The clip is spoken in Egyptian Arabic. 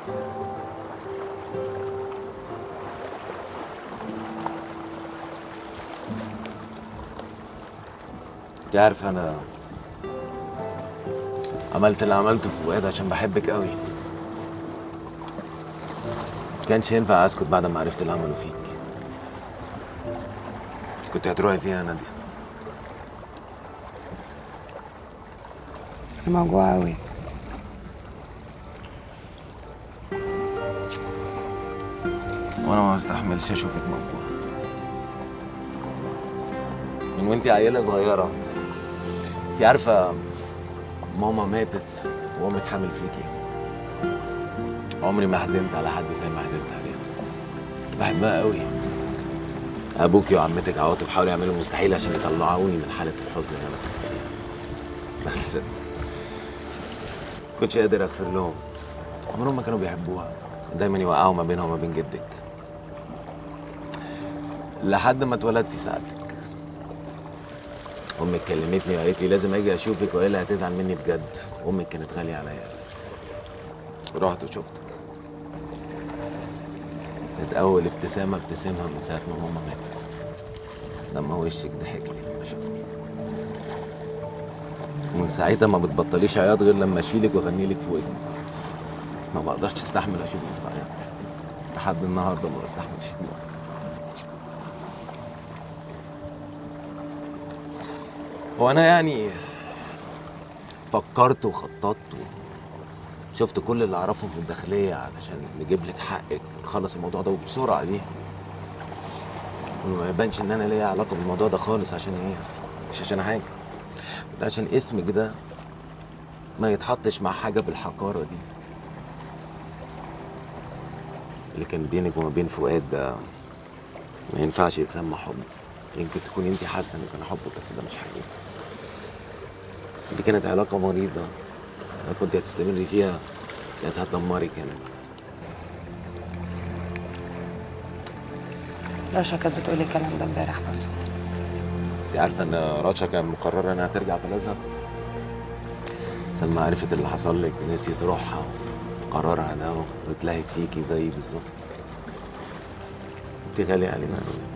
انت عارف انا عملت اللي عملته في فؤاد عشان بحبك قوي كانش ينفع اسكت بعد ما عرفت اللي عمله فيك كنت هتروحي فيها يا نادية انا موجوعة قوي وانا ما استحملش اشوفك موجوعة من وانتي عيلة صغيرة انت عارفة ماما ماتت وامك حامل فيكي عمري ما حزنت على حد زي ما حزنت عليها كنت بحبها قوي ابوكي وعمتك عواطف حاولوا يعملوا المستحيل عشان يطلعوني من حالة الحزن اللي انا كنت فيها بس كنتش قادر اغفر لهم عمرهم ما كانوا بيحبوها دايما يوقعوا ما بينها وما بين جدك لحد ما اتولدتي سعادتك امك كلمتني وقالت لي لازم اجي اشوفك والا هتزعل مني بجد امك كانت غاليه عليا رحت وشفتك كانت اول ابتسامه ابتسامها من ساعه ما ماما ماتت لما وشك ضحك لي لما شافني ومن ساعتها ما بتبطليش عياط غير لما اشيلك واغني لك في ودنك ما بقدرش استحمل اشوفك بتعيط لحد النهارده ما بستحملش دموعك هو انا يعني فكرت وخططت شفت كل اللي اعرفهم في الداخليه علشان نجيب لك حقك ونخلص الموضوع ده وبسرعه دي وما يبانش ان انا ليا علاقه بالموضوع ده خالص عشان ايه مش عشان حاجه ده عشان اسمك ده ما يتحطش مع حاجه بالحقاره دي اللي كان بينك وما بين فؤاد ده ما ينفعش يتسمى حب يمكن تكون انت حاسه انه كان حب بس ده مش حقيقي دي كانت علاقه مريضه لو كنت هتستمري فيها كانت هتدمرك كانت رشا كانت بتقولي الكلام ده امبارح برضه انت عارفه ان رشا كان مقرره انها ترجع بلدها سلمى عرفت اللي حصل لك نسيت روحها قرارها ده واتلهت فيكي زي بالظبط انت غالية علينا قوي